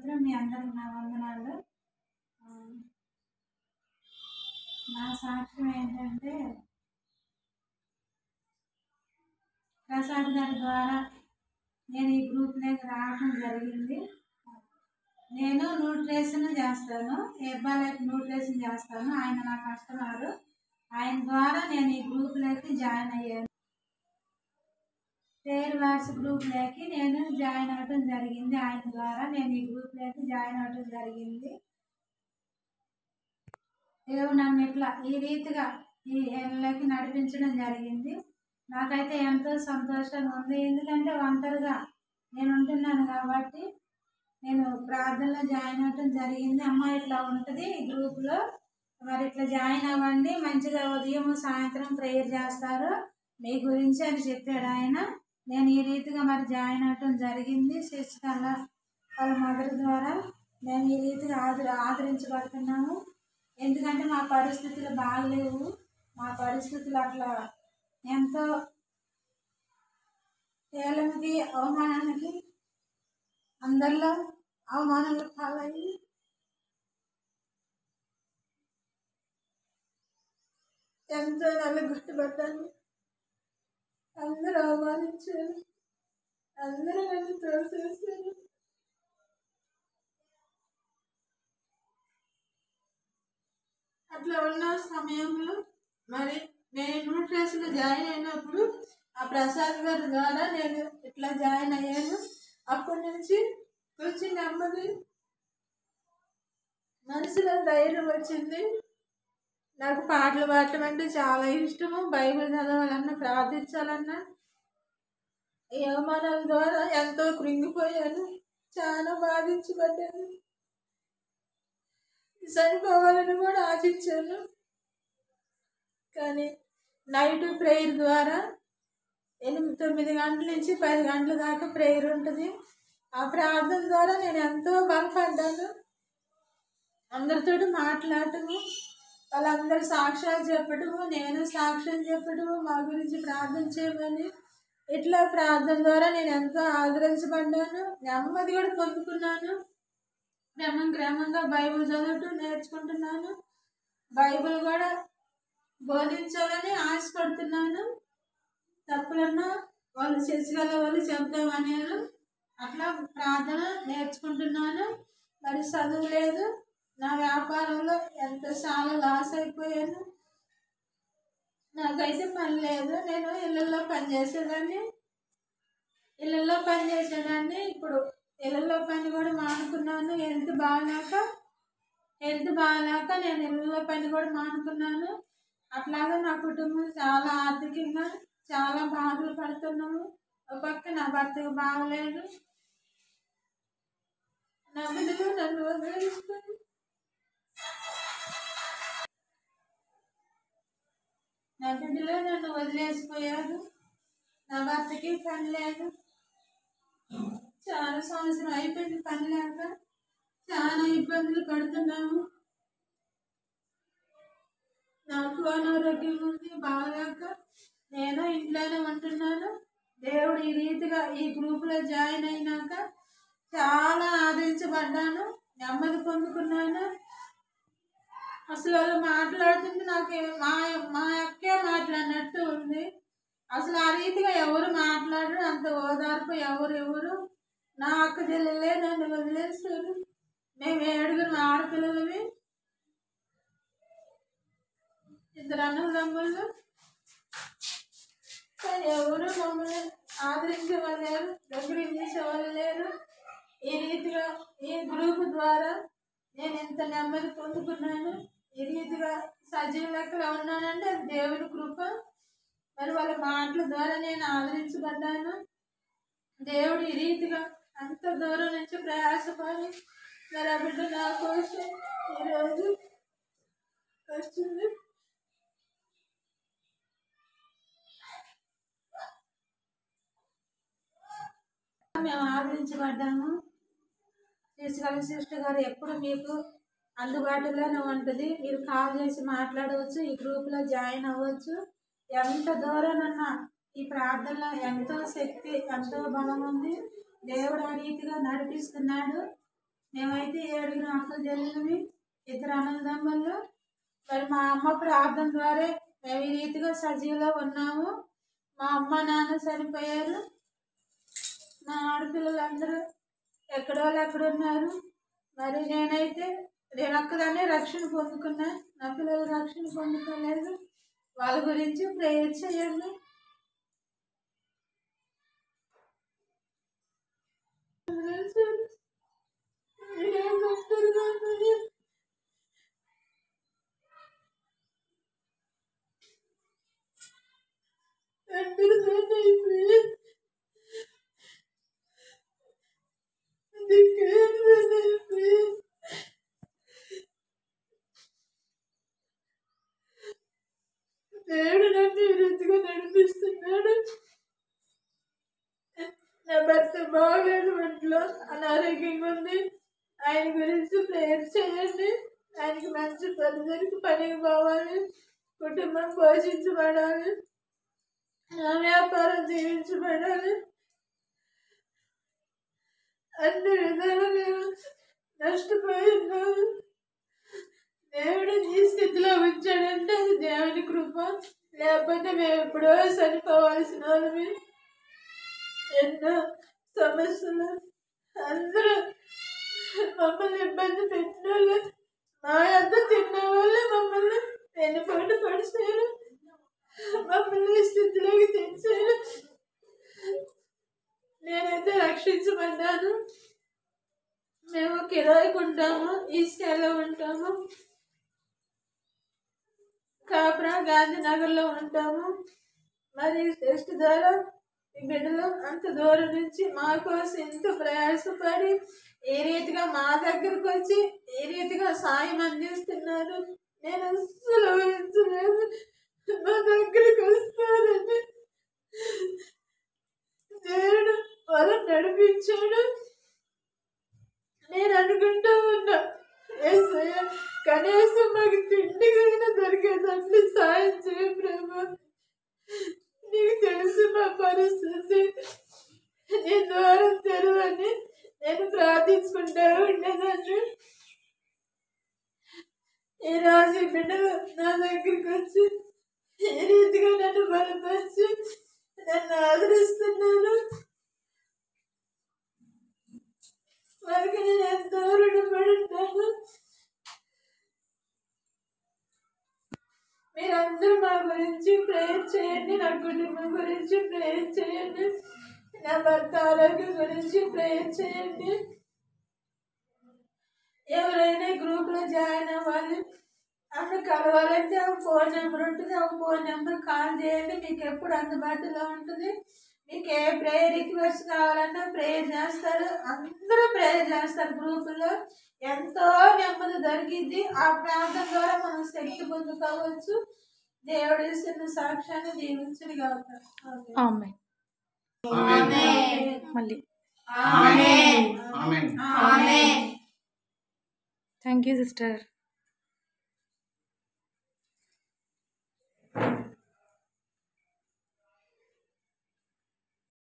స్తోత్రం మీ అందరికి నా వందనాలు ఆ, నా సాక్ష్యం ఏంటంటే ప్రసాద్ గారి ద్వారా నేను ఈ గ్రూప్లోకి రావడం జరిగింది నేను న్యూట్రిషన్ చేస్తాను హెర్బాలైఫ్ న్యూట్రిషన్ చేస్తాను ఆయన నా కస్టమర్ ఆయన ద్వారా నేను ఈ గ్రూప్లోకి జాయిన్ అయ్యాను పేరు వాట్స్ గ్రూప్లోకి నేను జాయిన్ అవ్వడం జరిగింది ఆయన ద్వారా నేను ఈ గ్రూప్లోకి జాయిన్ అవ్వడం జరిగింది దేవుడు నన్ను ఇట్లా ఈ రీతిగా ఈ ఏళ్ళకి నడిపించడం జరిగింది నాకైతే ఎంతో సంతోషంగా ఉంది ఎందుకంటే ఒంటరిగా నేను ఉంటున్నాను కాబట్టి నేను ప్రార్థనలో జాయిన్ అవ్వటం జరిగింది అమ్మ ఇట్లా ఉంటుంది ఈ గ్రూప్లో మరి ఇట్లా జాయిన్ అవ్వండి మంచిగా ఉదయం సాయంత్రం ప్రేయర్ చేస్తారు మీ గురించి అని చెప్పాడు ఆయన నేను ఈ రీతిగా మరి జాయిన్ అవ్వటం జరిగింది శశికళ వాళ్ళ మదర్ ద్వారా మేము ఈ రీతిగా ఆదర ఆదరించబడుతున్నాము ఎందుకంటే మా పరిస్థితులు బాగలేవు మా పరిస్థితులు అట్లా ఎంతో ఏళ్ళకి అవమానానికి అందరిలో అవమానాలు పాలయ్యి ఎంతో నల్లగొట్టబడ్డాను అందరూ అవమానించారు అందరూ నన్ను తోసేసారు అట్లా ఉన్న సమయంలో మరి నేను న్యూట్రిషన్లో జాయిన్ అయినప్పుడు ఆ ప్రసాద్ గారి ద్వారా నేను ఇట్లా జాయిన్ అయ్యాను అప్పటి నుంచి కొంచెం నెమ్మది మనసులో ధైర్యం వచ్చింది నాకు పాటలు పాడటం అంటే చాలా ఇష్టము బైబిల్ చదవాలన్నా ప్రార్థించాలన్నా ఈ అవమానాల ద్వారా ఎంతో కృంగిపోయాను చాలా బాధించబడ్డాను చనిపోవాలని కూడా ఆశించాను కానీ నైట్ ప్రేయర్ ద్వారా ఎనిమిది తొమ్మిది గంటల నుంచి పది గంటల దాకా ప్రేయర్ ఉంటుంది ఆ ప్రార్థన ద్వారా నేను ఎంతో బలపడ్డాను అందరితో మాట్లాడటము వాళ్ళందరూ సాక్ష్యాలు చెప్పడము నేను సాక్ష్యం చెప్పడము మా గురించి ప్రార్థన చేయమని ఇట్లా ప్రార్థన ద్వారా నేను ఎంతో ఆదరించబడ్డాను నెమ్మది కూడా పొందుకున్నాను క్రమం క్రమంగా బైబిల్ చదవటం నేర్చుకుంటున్నాను బైబిల్ కూడా బోధించాలని ఆశపడుతున్నాను తప్పులన్నా వాళ్ళు చర్చగల వాళ్ళు చెప్తామనేది అట్లా ప్రార్థన నేర్చుకుంటున్నాను మరి చదువు లేదు నా వ్యాపారంలో ఎంత చాలా లాస్ అయిపోయాను నాకైతే పని లేదు నేను ఇళ్ళల్లో పని చేసేదాన్ని ఇళ్ళల్లో పని చేసేదాన్ని ఇప్పుడు ఇళ్ళల్లో పని కూడా మానుకున్నాను హెల్త్ బాగాలేక హెల్త్ బాగాలేక నేను ఇళ్ళల్లో పని కూడా మానుకున్నాను అట్లాగే నా కుటుంబం చాలా ఆర్థికంగా చాలా బాధలు పడుతున్నాము ఒక పక్క నా భర్తకు బాగలేదు నా బిడ్డలు నన్ను వదిలేసుకొని నా బిడ్డలు నన్ను వదిలేసిపోయారు నా భర్తకి పని లేదు చాలా సంవత్సరం అయిపోయింది పని లేక చాలా ఇబ్బందులు పడుతున్నాము నాకు అనారోగ్యం ఉంది బాగాలేక నేను ఇంట్లోనే ఉంటున్నాను దేవుడు ఈ రీతిగా ఈ గ్రూప్లో జాయిన్ అయినాక చాలా ఆదరించబడ్డాను నెమ్మది పొందుకున్నాను అసలు వాళ్ళు మాట్లాడుతుంటే నాకు మా మా అక్కే మాట్లాడినట్టు ఉంది అసలు ఆ రీతిగా ఎవరు మాట్లాడరు అంత ఓదార్పు ఎవరు ఎవరు నా అక్క చెల్లెలే నన్ను వదిలేస్తారు మేము ఏడుగురు ఆడపిల్లలవి ఇద్దరు అన్నదమ్ముళ్ళు కానీ ఎవరు మమ్మల్ని ఆదరించే వాళ్ళు లేరు దగ్గర తీసేవాళ్ళు లేరు ఈ రీతిగా ఈ గ్రూప్ ద్వారా నేను ఎంత నెమ్మది పొందుకున్నాను ఈ రీతిగా సజీవ లెక్కలో ఉన్నానంటే అది దేవుని కృప మరి వాళ్ళ మాటల ద్వారా నేను ఆదరించబడ్డాను దేవుడు ఈ రీతిగా అంత దూరం నుంచి ప్రయాసపడి మరి ఆ బిడ్డ నా కోసం ఈరోజు వస్తుంది మేము ఆదరించబడ్డాము తీసుకెళ్ళి సిస్టర్ గారు ఎప్పుడు మీకు అందుబాటులోనే ఉంటుంది మీరు కాల్ చేసి మాట్లాడవచ్చు ఈ గ్రూప్లో జాయిన్ అవ్వచ్చు ఎంత దూరమన్నా ఈ ప్రార్థనలో ఎంతో శక్తి ఎంతో బలం ఉంది దేవుడు ఆ రీతిగా నడిపిస్తున్నాడు మేమైతే ఏడుగురు అక్కలు చెల్లెలవి ఇద్దరు అన్నదమ్ములు మరి మా అమ్మ ప్రార్థన ద్వారా మేము ఈ రీతిగా సజీవులో ఉన్నాము మా అమ్మ నాన్న చనిపోయారు మా ఆడపిల్లలందరూ ఎక్కడ వాళ్ళు ఎక్కడ ఉన్నారు మరి నేనైతే నేను ఒక్కదాన్నే రక్షణ పొందుకున్నా నా పిల్లలు రక్షణ పొందుకోలేదు వాళ్ళ గురించి ప్రేయర్ చేయండి దేవుడు నన్ను ఈ రీతిగా నడిపిస్తున్నాడు నా భర్త బాగలేదు ఒంట్లో అనారోగ్యంగా ఉంది ఆయన గురించి ప్రేయర్ చేయండి ఆయనకి మంచి పద్ధతికి పనికి పోవాలి కుటుంబం పోషించబడాలి నా వ్యాపారం జీవించబడాలి అన్ని విధాలు నేను నష్టపోయి ఉన్నాను దేవుడు ఈ స్థితిలో ఉంచాడంటే అది దేవుని కృప లేకపోతే మేము ఎప్పుడో చనిపోవాల్సిన వాళ్ళమే ఎన్నో సమస్యలు అందరూ మమ్మల్ని ఇబ్బంది పెట్టిన వాళ్ళు మా అంత తిన్న వాళ్ళు మమ్మల్ని వెన్నుపోటు పడిచారు మమ్మల్ని ఈ స్థితిలోకి తెచ్చారు నేనైతే రక్షించబడ్డాను మేము కిరాయికి ఉంటాము ఈస్టేలో ఉంటాము కాపురా గాంధీనగర్లో ఉంటాము మరి టెస్ట్ ద్వారా ఈ బిడ్డలు అంత దూరం నుంచి మా కోసం ఎంతో ప్రయాసపడి ఏ రీతిగా మా దగ్గరకు వచ్చి ఏ రీతిగా సాయం అందిస్తున్నారు నేను అస్సలు ఊహించలేదు మా దగ్గరికి వస్తారని దేవుడు వాళ్ళని నడిపించాడు నేను అనుకుంటూ ఉన్నా ఏసయ్య కనీసం మాకు తిండి కలిగిన దొరికేదాన్ని సాయం చేయ ప్రభు నీకు తెలుసు మా పరిస్థితి నీ ద్వారా తెరవని నేను ప్రార్థించుకుంటూ ఉండేదాన్ని ఈ రోజు ఈ బిడ్డలు నా దగ్గరికి వచ్చి ఏ రీతిగా నన్ను బలపరిచి నన్ను ఆదరిస్తున్నారు వారికి నేను ఎంతో రుణపడి ఉంటాను మీరందరూ మా గురించి ప్రేయర్ చేయండి నా కుటుంబం గురించి ప్రేయర్ చేయండి నా భర్త ఆరోగ్యం గురించి ప్రేయర్ చేయండి ఎవరైనా గ్రూప్లో జాయిన్ అవ్వాలి అక్కడ కలవాలంటే ఆ ఫోన్ నెంబర్ ఉంటుంది ఆ ఫోన్ నెంబర్ కాల్ చేయండి మీకు ఎప్పుడు అందుబాటులో ఉంటుంది మీకు ఏ ప్రేయర్ రిక్వెస్ట్ కావాలన్నా ప్రేయర్ చేస్తారు అందరూ ప్రేయర్ చేస్తారు గ్రూపులో ఎంతో నెమ్మది దొరికింది ఆ ప్రార్థన ద్వారా మనం శక్తి పొందుకోవచ్చు దేవుడు ఇస్తున్న సాక్ష్యాన్ని దీవించుని కావచ్చు ఆమె మళ్ళీ amen amen thank you sister